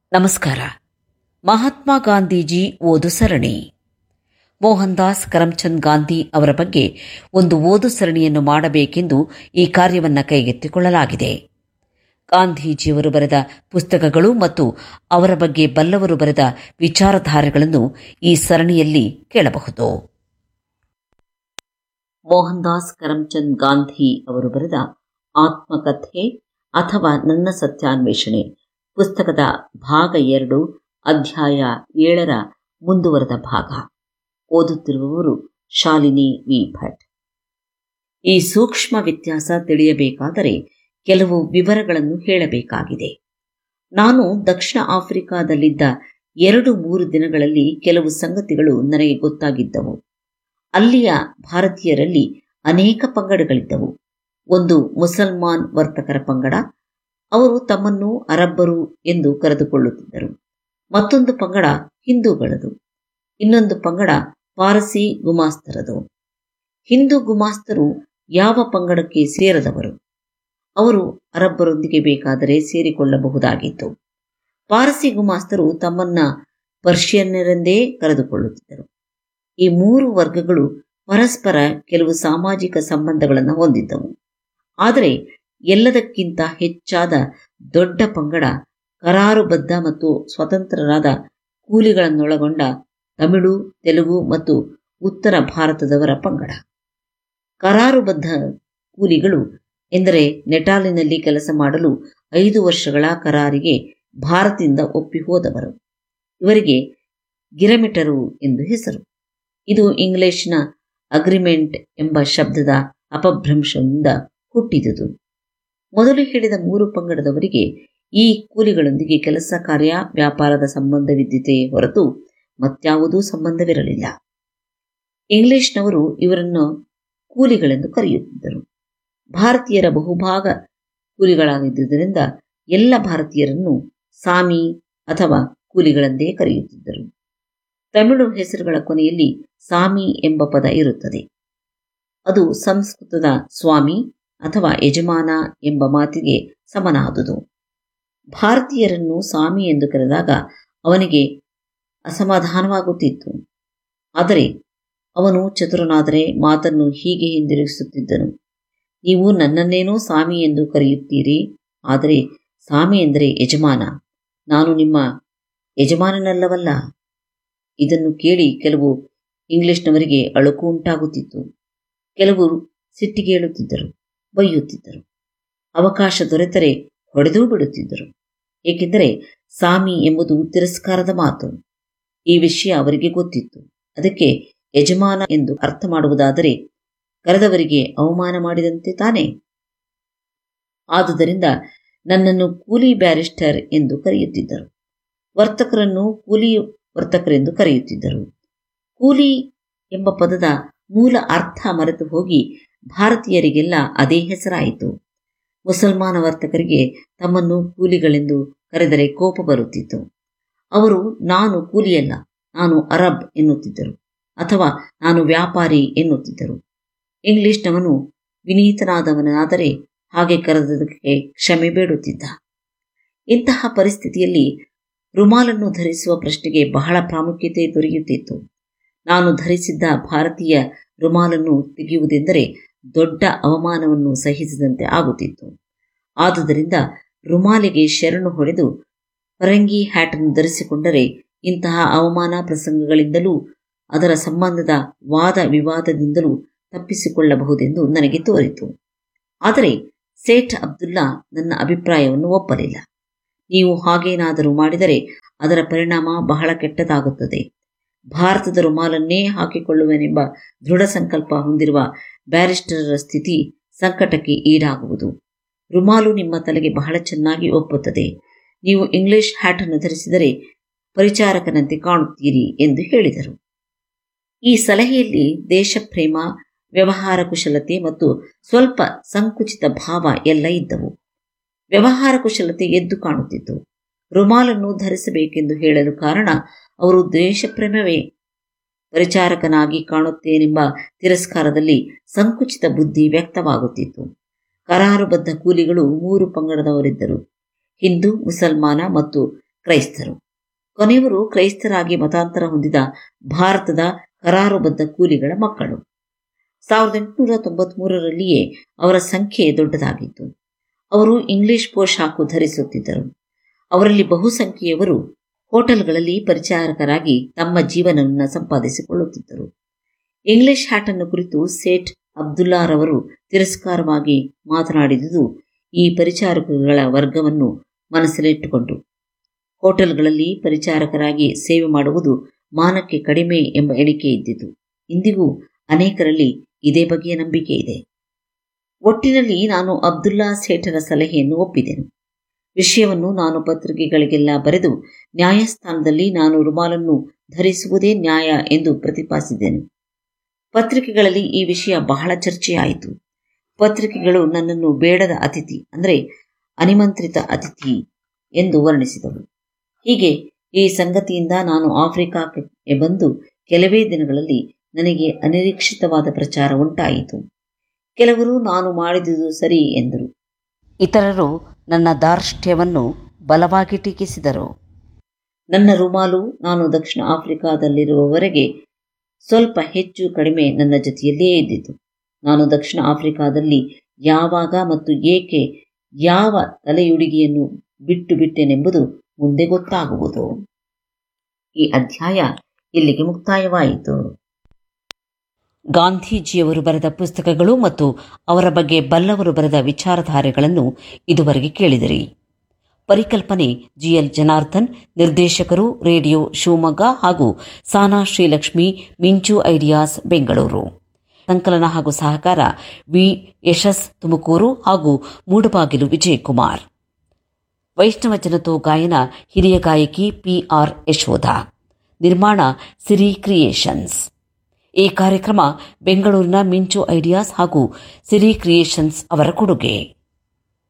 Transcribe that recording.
ನಮಸ್ಕಾರ ಮಹಾತ್ಮ ಗಾಂಧೀಜಿ ಓದು ಸರಣಿ ಮೋಹನ್ ದಾಸ್ ಕರಮ್ಚಂದ್ ಗಾಂಧಿ ಅವರ ಬಗ್ಗೆ ಒಂದು ಓದು ಸರಣಿಯನ್ನು ಮಾಡಬೇಕೆಂದು ಈ ಕಾರ್ಯವನ್ನು ಕೈಗೆತ್ತಿಕೊಳ್ಳಲಾಗಿದೆ ಗಾಂಧೀಜಿಯವರು ಬರೆದ ಪುಸ್ತಕಗಳು ಮತ್ತು ಅವರ ಬಗ್ಗೆ ಬಲ್ಲವರು ಬರೆದ ವಿಚಾರಧಾರೆಗಳನ್ನು ಈ ಸರಣಿಯಲ್ಲಿ ಕೇಳಬಹುದು ಮೋಹನ್ ದಾಸ್ ಕರಮ್ಚಂದ್ ಗಾಂಧಿ ಅವರು ಬರೆದ ಆತ್ಮಕಥೆ ಅಥವಾ ನನ್ನ ಸತ್ಯಾನ್ವೇಷಣೆ ಪುಸ್ತಕದ ಭಾಗ ಎರಡು ಅಧ್ಯಾಯ ಏಳರ ಮುಂದುವರೆದ ಭಾಗ ಓದುತ್ತಿರುವವರು ಶಾಲಿನಿ ವಿ ಭಟ್ ಈ ಸೂಕ್ಷ್ಮ ವ್ಯತ್ಯಾಸ ತಿಳಿಯಬೇಕಾದರೆ ಕೆಲವು ವಿವರಗಳನ್ನು ಹೇಳಬೇಕಾಗಿದೆ ನಾನು ದಕ್ಷಿಣ ಆಫ್ರಿಕಾದಲ್ಲಿದ್ದ ಎರಡು ಮೂರು ದಿನಗಳಲ್ಲಿ ಕೆಲವು ಸಂಗತಿಗಳು ನನಗೆ ಗೊತ್ತಾಗಿದ್ದವು ಅಲ್ಲಿಯ ಭಾರತೀಯರಲ್ಲಿ ಅನೇಕ ಪಂಗಡಗಳಿದ್ದವು ಒಂದು ಮುಸಲ್ಮಾನ್ ವರ್ತಕರ ಪಂಗಡ ಅವರು ತಮ್ಮನ್ನು ಅರಬ್ಬರು ಎಂದು ಕರೆದುಕೊಳ್ಳುತ್ತಿದ್ದರು ಮತ್ತೊಂದು ಪಂಗಡ ಹಿಂದೂಗಳದು ಇನ್ನೊಂದು ಪಂಗಡ ಪಾರಸಿ ಗುಮಾಸ್ತರದು ಹಿಂದೂ ಗುಮಾಸ್ತರು ಯಾವ ಪಂಗಡಕ್ಕೆ ಸೇರದವರು ಅವರು ಅರಬ್ಬರೊಂದಿಗೆ ಬೇಕಾದರೆ ಸೇರಿಕೊಳ್ಳಬಹುದಾಗಿತ್ತು ಪಾರಸಿ ಗುಮಾಸ್ತರು ತಮ್ಮನ್ನ ಪರ್ಷಿಯನ್ನರೆಂದೇ ಕರೆದುಕೊಳ್ಳುತ್ತಿದ್ದರು ಈ ಮೂರು ವರ್ಗಗಳು ಪರಸ್ಪರ ಕೆಲವು ಸಾಮಾಜಿಕ ಸಂಬಂಧಗಳನ್ನು ಹೊಂದಿದ್ದವು ಆದರೆ ಎಲ್ಲದಕ್ಕಿಂತ ಹೆಚ್ಚಾದ ದೊಡ್ಡ ಪಂಗಡ ಕರಾರುಬದ್ಧ ಮತ್ತು ಸ್ವತಂತ್ರರಾದ ಕೂಲಿಗಳನ್ನೊಳಗೊಂಡ ತಮಿಳು ತೆಲುಗು ಮತ್ತು ಉತ್ತರ ಭಾರತದವರ ಪಂಗಡ ಕರಾರುಬದ್ಧ ಕೂಲಿಗಳು ಎಂದರೆ ನೆಟಾಲಿನಲ್ಲಿ ಕೆಲಸ ಮಾಡಲು ಐದು ವರ್ಷಗಳ ಕರಾರಿಗೆ ಭಾರತದಿಂದ ಒಪ್ಪಿ ಹೋದವರು ಇವರಿಗೆ ಗಿರಮಿಟರು ಎಂದು ಹೆಸರು ಇದು ಇಂಗ್ಲಿಷ್ನ ಅಗ್ರಿಮೆಂಟ್ ಎಂಬ ಶಬ್ದದ ಅಪಭ್ರಂಶದಿಂದ ಹುಟ್ಟಿದುದು ಮೊದಲು ಹೇಳಿದ ಮೂರು ಪಂಗಡದವರಿಗೆ ಈ ಕೂಲಿಗಳೊಂದಿಗೆ ಕೆಲಸ ಕಾರ್ಯ ವ್ಯಾಪಾರದ ಸಂಬಂಧವಿದ್ದಿತೆಯೇ ಹೊರತು ಮತ್ಯಾವುದೂ ಸಂಬಂಧವಿರಲಿಲ್ಲ ಇಂಗ್ಲಿಷ್ನವರು ಇವರನ್ನು ಕೂಲಿಗಳೆಂದು ಕರೆಯುತ್ತಿದ್ದರು ಭಾರತೀಯರ ಬಹುಭಾಗ ಕೂಲಿಗಳಾಗಿದ್ದುದರಿಂದ ಎಲ್ಲ ಭಾರತೀಯರನ್ನು ಸಾಮಿ ಅಥವಾ ಕೂಲಿಗಳೆಂದೇ ಕರೆಯುತ್ತಿದ್ದರು ತಮಿಳು ಹೆಸರುಗಳ ಕೊನೆಯಲ್ಲಿ ಸಾಮಿ ಎಂಬ ಪದ ಇರುತ್ತದೆ ಅದು ಸಂಸ್ಕೃತದ ಸ್ವಾಮಿ ಅಥವಾ ಯಜಮಾನ ಎಂಬ ಮಾತಿಗೆ ಸಮನಾದುದು ಭಾರತೀಯರನ್ನು ಸ್ವಾಮಿ ಎಂದು ಕರೆದಾಗ ಅವನಿಗೆ ಅಸಮಾಧಾನವಾಗುತ್ತಿತ್ತು ಆದರೆ ಅವನು ಚತುರನಾದರೆ ಮಾತನ್ನು ಹೀಗೆ ಹಿಂದಿರುಗಿಸುತ್ತಿದ್ದನು ನೀವು ನನ್ನನ್ನೇನೋ ಸ್ವಾಮಿ ಎಂದು ಕರೆಯುತ್ತೀರಿ ಆದರೆ ಸ್ವಾಮಿ ಎಂದರೆ ಯಜಮಾನ ನಾನು ನಿಮ್ಮ ಯಜಮಾನನಲ್ಲವಲ್ಲ ಇದನ್ನು ಕೇಳಿ ಕೆಲವು ಇಂಗ್ಲಿಷ್ನವರಿಗೆ ಅಳುಕು ಉಂಟಾಗುತ್ತಿತ್ತು ಕೆಲವರು ಸಿಟ್ಟಿಗೇಳುತ್ತಿದ್ದರು ಬೈಯುತ್ತಿದ್ದರು ಅವಕಾಶ ದೊರೆತರೆ ಹೊಡೆದೂ ಬಿಡುತ್ತಿದ್ದರು ಏಕೆಂದರೆ ಸಾಮಿ ಎಂಬುದು ತಿರಸ್ಕಾರದ ಮಾತು ಈ ವಿಷಯ ಅವರಿಗೆ ಗೊತ್ತಿತ್ತು ಅದಕ್ಕೆ ಯಜಮಾನ ಎಂದು ಅರ್ಥ ಮಾಡುವುದಾದರೆ ಕರೆದವರಿಗೆ ಅವಮಾನ ಮಾಡಿದಂತೆ ತಾನೇ ಆದುದರಿಂದ ನನ್ನನ್ನು ಕೂಲಿ ಬ್ಯಾರಿಸ್ಟರ್ ಎಂದು ಕರೆಯುತ್ತಿದ್ದರು ವರ್ತಕರನ್ನು ಕೂಲಿ ವರ್ತಕರೆಂದು ಕರೆಯುತ್ತಿದ್ದರು ಕೂಲಿ ಎಂಬ ಪದದ ಮೂಲ ಅರ್ಥ ಮರೆತು ಹೋಗಿ ಭಾರತೀಯರಿಗೆಲ್ಲ ಅದೇ ಹೆಸರಾಯಿತು ಮುಸಲ್ಮಾನ ವರ್ತಕರಿಗೆ ತಮ್ಮನ್ನು ಕೂಲಿಗಳೆಂದು ಕರೆದರೆ ಕೋಪ ಬರುತ್ತಿತ್ತು ಅವರು ನಾನು ಕೂಲಿಯಲ್ಲ ನಾನು ಅರಬ್ ಎನ್ನುತ್ತಿದ್ದರು ಅಥವಾ ನಾನು ವ್ಯಾಪಾರಿ ಎನ್ನುತ್ತಿದ್ದರು ಇಂಗ್ಲಿಷ್ನವನು ವಿನೀತನಾದವನಾದರೆ ಹಾಗೆ ಕರೆದದಕ್ಕೆ ಕ್ಷಮೆ ಬೇಡುತ್ತಿದ್ದ ಇಂತಹ ಪರಿಸ್ಥಿತಿಯಲ್ಲಿ ರುಮಾಲನ್ನು ಧರಿಸುವ ಪ್ರಶ್ನೆಗೆ ಬಹಳ ಪ್ರಾಮುಖ್ಯತೆ ದೊರೆಯುತ್ತಿತ್ತು ನಾನು ಧರಿಸಿದ್ದ ಭಾರತೀಯ ರುಮಾಲನ್ನು ತೆಗೆಯುವುದೆಂದರೆ ದೊಡ್ಡ ಅವಮಾನವನ್ನು ಸಹಿಸಿದಂತೆ ಆಗುತ್ತಿತ್ತು ಆದುದರಿಂದ ರುಮಾಲಿಗೆ ಶರಣು ಹೊಡೆದು ಪರಂಗಿ ಹ್ಯಾಟನ್ನು ಧರಿಸಿಕೊಂಡರೆ ಇಂತಹ ಅವಮಾನ ಪ್ರಸಂಗಗಳಿಂದಲೂ ಅದರ ಸಂಬಂಧದ ವಾದ ವಿವಾದದಿಂದಲೂ ತಪ್ಪಿಸಿಕೊಳ್ಳಬಹುದೆಂದು ನನಗೆ ತೋರಿತು ಆದರೆ ಸೇಠ್ ಅಬ್ದುಲ್ಲಾ ನನ್ನ ಅಭಿಪ್ರಾಯವನ್ನು ಒಪ್ಪಲಿಲ್ಲ ನೀವು ಹಾಗೇನಾದರೂ ಮಾಡಿದರೆ ಅದರ ಪರಿಣಾಮ ಬಹಳ ಕೆಟ್ಟದಾಗುತ್ತದೆ ಭಾರತದ ರುಮಾಲನ್ನೇ ಹಾಕಿಕೊಳ್ಳುವೆನೆಂಬ ದೃಢ ಸಂಕಲ್ಪ ಹೊಂದಿರುವ ಬ್ಯಾರಿಸ್ಟರರ ಸ್ಥಿತಿ ಸಂಕಟಕ್ಕೆ ಈಡಾಗುವುದು ರುಮಾಲು ನಿಮ್ಮ ತಲೆಗೆ ಬಹಳ ಚೆನ್ನಾಗಿ ಒಪ್ಪುತ್ತದೆ ನೀವು ಇಂಗ್ಲಿಷ್ ಹ್ಯಾಟನ್ನು ಧರಿಸಿದರೆ ಪರಿಚಾರಕನಂತೆ ಕಾಣುತ್ತೀರಿ ಎಂದು ಹೇಳಿದರು ಈ ಸಲಹೆಯಲ್ಲಿ ದೇಶಪ್ರೇಮ ವ್ಯವಹಾರ ಕುಶಲತೆ ಮತ್ತು ಸ್ವಲ್ಪ ಸಂಕುಚಿತ ಭಾವ ಎಲ್ಲ ಇದ್ದವು ವ್ಯವಹಾರ ಕುಶಲತೆ ಎದ್ದು ಕಾಣುತ್ತಿತ್ತು ರುಮಾಲನ್ನು ಧರಿಸಬೇಕೆಂದು ಹೇಳಲು ಕಾರಣ ಅವರು ದೇಶಪ್ರೇಮವೇ ಪರಿಚಾರಕನಾಗಿ ಕಾಣುತ್ತೇನೆಂಬ ತಿರಸ್ಕಾರದಲ್ಲಿ ಸಂಕುಚಿತ ಬುದ್ಧಿ ವ್ಯಕ್ತವಾಗುತ್ತಿತ್ತು ಕರಾರುಬದ್ಧ ಕೂಲಿಗಳು ಮೂರು ಪಂಗಡದವರಿದ್ದರು ಹಿಂದೂ ಮುಸಲ್ಮಾನ ಮತ್ತು ಕ್ರೈಸ್ತರು ಕೊನೆಯವರು ಕ್ರೈಸ್ತರಾಗಿ ಮತಾಂತರ ಹೊಂದಿದ ಭಾರತದ ಕರಾರುಬದ್ಧ ಕೂಲಿಗಳ ಮಕ್ಕಳು ಸಾವಿರದ ಎಂಟುನೂರ ತೊಂಬತ್ಮೂರರಲ್ಲಿಯೇ ಅವರ ಸಂಖ್ಯೆ ದೊಡ್ಡದಾಗಿತ್ತು ಅವರು ಇಂಗ್ಲಿಷ್ ಪೋಷಾಕು ಧರಿಸುತ್ತಿದ್ದರು ಅವರಲ್ಲಿ ಬಹುಸಂಖ್ಯೆಯವರು ಹೋಟೆಲ್ಗಳಲ್ಲಿ ಪರಿಚಾರಕರಾಗಿ ತಮ್ಮ ಜೀವನವನ್ನು ಸಂಪಾದಿಸಿಕೊಳ್ಳುತ್ತಿದ್ದರು ಇಂಗ್ಲಿಷ್ ಹ್ಯಾಟನ್ನು ಕುರಿತು ಸೇಠ್ ಅಬ್ದುಲ್ಲಾರವರು ತಿರಸ್ಕಾರವಾಗಿ ಮಾತನಾಡಿದುದು ಈ ಪರಿಚಾರಕಗಳ ವರ್ಗವನ್ನು ಮನಸ್ಸಲ್ಲಿಟ್ಟುಕೊಂಡು ಹೋಟೆಲ್ಗಳಲ್ಲಿ ಪರಿಚಾರಕರಾಗಿ ಸೇವೆ ಮಾಡುವುದು ಮಾನಕ್ಕೆ ಕಡಿಮೆ ಎಂಬ ಎಣಿಕೆ ಇದ್ದಿತು ಇಂದಿಗೂ ಅನೇಕರಲ್ಲಿ ಇದೇ ಬಗೆಯ ನಂಬಿಕೆ ಇದೆ ಒಟ್ಟಿನಲ್ಲಿ ನಾನು ಅಬ್ದುಲ್ಲಾ ಸೇಠರ ಸಲಹೆಯನ್ನು ಒಪ್ಪಿದೆನು ವಿಷಯವನ್ನು ನಾನು ಪತ್ರಿಕೆಗಳಿಗೆಲ್ಲ ಬರೆದು ನ್ಯಾಯಸ್ಥಾನದಲ್ಲಿ ನಾನು ರುಮಾಲನ್ನು ಧರಿಸುವುದೇ ನ್ಯಾಯ ಎಂದು ಪ್ರತಿಪಾದಿಸಿದೆನು ಪತ್ರಿಕೆಗಳಲ್ಲಿ ಈ ವಿಷಯ ಬಹಳ ಚರ್ಚೆಯಾಯಿತು ಪತ್ರಿಕೆಗಳು ನನ್ನನ್ನು ಬೇಡದ ಅತಿಥಿ ಅಂದರೆ ಅನಿಮಂತ್ರಿತ ಅತಿಥಿ ಎಂದು ವರ್ಣಿಸಿದವು ಹೀಗೆ ಈ ಸಂಗತಿಯಿಂದ ನಾನು ಆಫ್ರಿಕಾಕ್ಕೆ ಬಂದು ಕೆಲವೇ ದಿನಗಳಲ್ಲಿ ನನಗೆ ಅನಿರೀಕ್ಷಿತವಾದ ಪ್ರಚಾರ ಉಂಟಾಯಿತು ಕೆಲವರು ನಾನು ಮಾಡಿದುದು ಸರಿ ಎಂದರು ಇತರರು ನನ್ನ ದಾರ್ಷ್ಟ್ಯವನ್ನು ಬಲವಾಗಿ ಟೀಕಿಸಿದರು ನನ್ನ ರುಮಾಲು ನಾನು ದಕ್ಷಿಣ ಆಫ್ರಿಕಾದಲ್ಲಿರುವವರೆಗೆ ಸ್ವಲ್ಪ ಹೆಚ್ಚು ಕಡಿಮೆ ನನ್ನ ಜೊತೆಯಲ್ಲೇ ಇದ್ದಿತು ನಾನು ದಕ್ಷಿಣ ಆಫ್ರಿಕಾದಲ್ಲಿ ಯಾವಾಗ ಮತ್ತು ಏಕೆ ಯಾವ ತಲೆಯುಡುಗಿಯನ್ನು ಬಿಟ್ಟು ಬಿಟ್ಟೆನೆಂಬುದು ಮುಂದೆ ಗೊತ್ತಾಗುವುದು ಈ ಅಧ್ಯಾಯ ಇಲ್ಲಿಗೆ ಮುಕ್ತಾಯವಾಯಿತು ಗಾಂಧೀಜಿಯವರು ಬರೆದ ಪುಸ್ತಕಗಳು ಮತ್ತು ಅವರ ಬಗ್ಗೆ ಬಲ್ಲವರು ಬರೆದ ವಿಚಾರಧಾರೆಗಳನ್ನು ಇದುವರೆಗೆ ಕೇಳಿದಿರಿ ಪರಿಕಲ್ಪನೆ ಜಿಎಲ್ ಜನಾರ್ದನ್ ನಿರ್ದೇಶಕರು ರೇಡಿಯೋ ಶಿವಮೊಗ್ಗ ಹಾಗೂ ಸಾನಾ ಶ್ರೀಲಕ್ಷ್ಮಿ ಮಿಂಚು ಐಡಿಯಾಸ್ ಬೆಂಗಳೂರು ಸಂಕಲನ ಹಾಗೂ ಸಹಕಾರ ವಿ ಯಶಸ್ ತುಮಕೂರು ಹಾಗೂ ಮೂಡಬಾಗಿಲು ವಿಜಯಕುಮಾರ್ ವೈಷ್ಣವ ಜನತೋ ಗಾಯನ ಹಿರಿಯ ಗಾಯಕಿ ಪಿಆರ್ ಯಶೋಧ ನಿರ್ಮಾಣ ಸಿರಿ ಕ್ರಿಯೇಷನ್ಸ್ ಈ ಕಾರ್ಯಕ್ರಮ ಬೆಂಗಳೂರಿನ ಮಿಂಚು ಐಡಿಯಾಸ್ ಹಾಗೂ ಸಿರಿ ಕ್ರಿಯೇಷನ್ಸ್ ಅವರ ಕೊಡುಗೆ